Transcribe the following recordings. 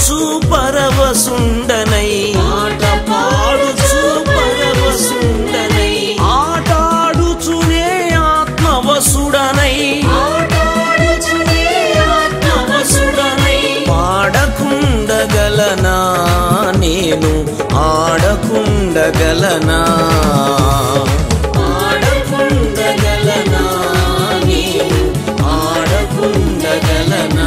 పాడుచు పరవసుండనై పాట పాడుచు పరవసుండనై ఆటాడుచునే ఆత్మవసుడనై ఆటాడుచునే ఆత్మవశుడనై పాడకుండగలనా నేను ఆడకుండగలనా ఆడకుండగలనా నేను ఆడకుండగలనా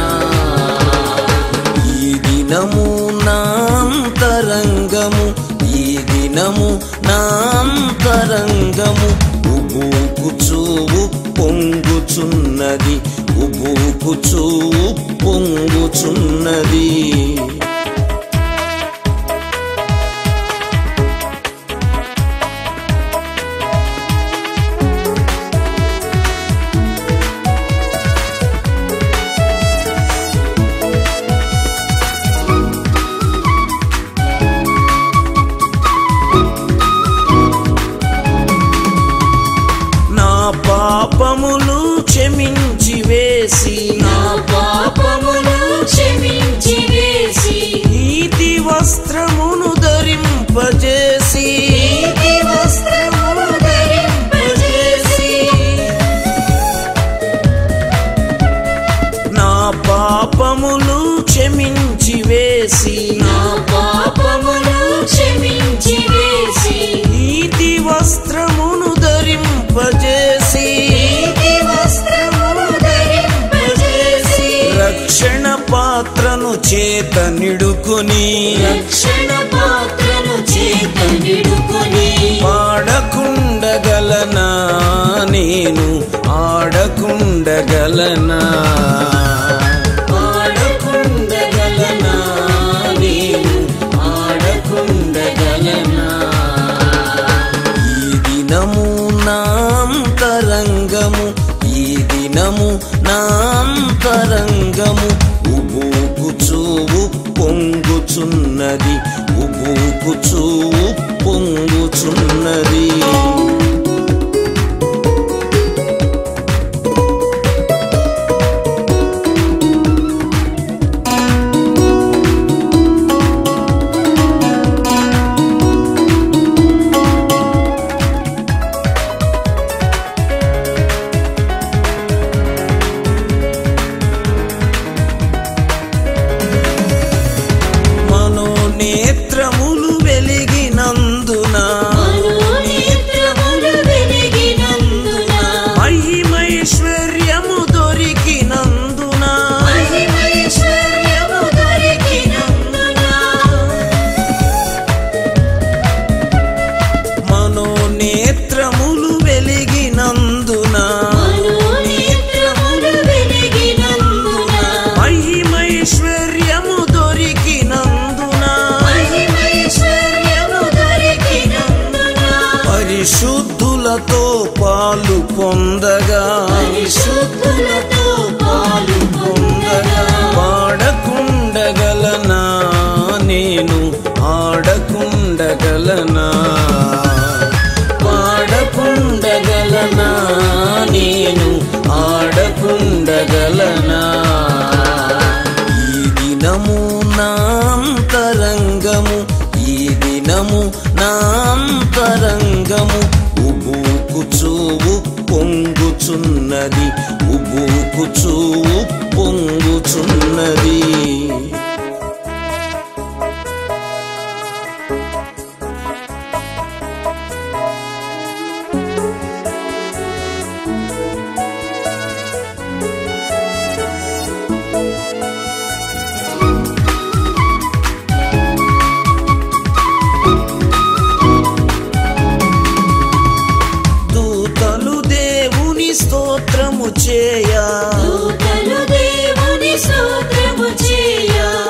ఈ దినము నాంతరంగము ఈ దినము నాంతరంగము ఉబూకుచూ పొంగుచున్నది ఉబూకుచూ పొంగుచున్నది నా పాపములు క్షమించి వేసి నా పాపములు క్షమించి వేసి నీతి వస్త్రమును ధరింపజేసి నీతి వస్త్రములు ధరింపజేసి నా పాపములు క్షమించి వేసి నా పాపములు క్షమించి వేసి నీతి వస్త్రమును ధరింపజేసి నీతి వస్త్రములు ధరింపజేసి రక్షణ పాత్రను చేత నిడుకుని రక్షణ పాత్రను చేత నిడుకుని పాడకుండగలనా నేను ఆడకుండగలనా ఆడకుండగలనా నేను ఆడకుండగలనా ఈ దినము నాంతరంగము ఈ దినము నాంతరంగము ఉబూకుచూ పొంగుచున్నది ఉబూకుచూ పొంగుచున్నది మనోనేత్రములు వెలిగినందున మనోనేత్రములు వెలిగినందున మహిమైశ్వర్యము దొరికినందున మహిమైశ్వర్యము దొరికినందున మనోనేత్రములు వెలిగినందున మనోనేత్రములు వెలిగినందున మహిమైశ్వర్యము దొరికినందున మహిమైశ్వర్యము దొరికినందున పరిశుద్ధులతో పాలు పొందగా పరిశుద్ధులతో పాలు పొందగా పాడకుండగలనా నేను ఆడకుండగలనా పాడకుండగలనా నేను ఆడకుండగలనా ఈ దినము నాంతరంగము ఈ దినము నాంతరంగము ఉబూకుచూ పొంగుచున్నది ఉబూకుచూ పొంగుచున్నది దూతలు దేవుని స్తోత్రము చేయా దూతలు దేవుని స్తోత్రము చేయ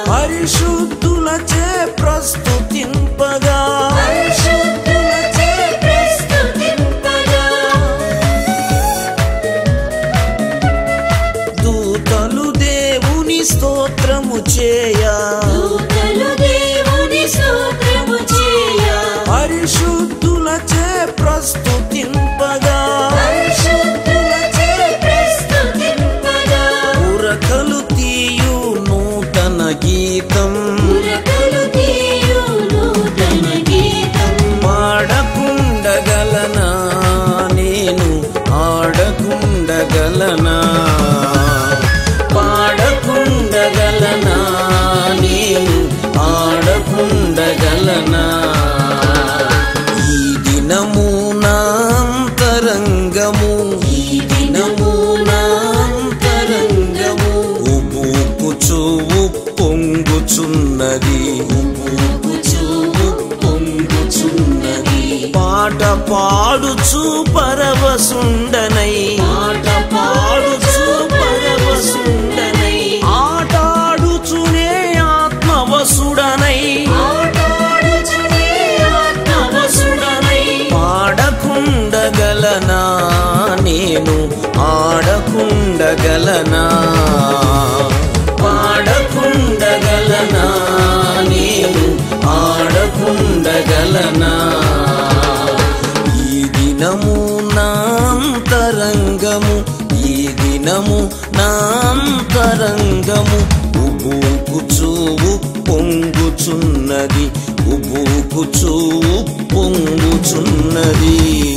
ఉరకలు తీయు నూతన గీతం పాడకుండగలనా నేను ఆడకుండగలనా పాడకుండగలనా నేను ఆడకుండగలనా ఈ దినము నాంతరంగము ఈ దినము నాంతరంగము ఉబూకుచు పొంగుచున్నది ఉబూకుచు పొంగుచున్నది పాట పాడుచు పరవసుండనై పాట పాడుచు పరవసుండనై ఆటాడుచునే ఆత్మవసుడనై ఆటాడుచునే ఆత్మవసుడనై పాడకుండగలనా నేను ఆడకుండగలనా పాడకుండగలనా నేను ఆడకుండగలనా ఈ దినము నాంతరంగము ఈ దినము నాంతరంగము ఉబూకుచూ పొంగుచున్నది ఉబూకుచూ పొంగుచున్నది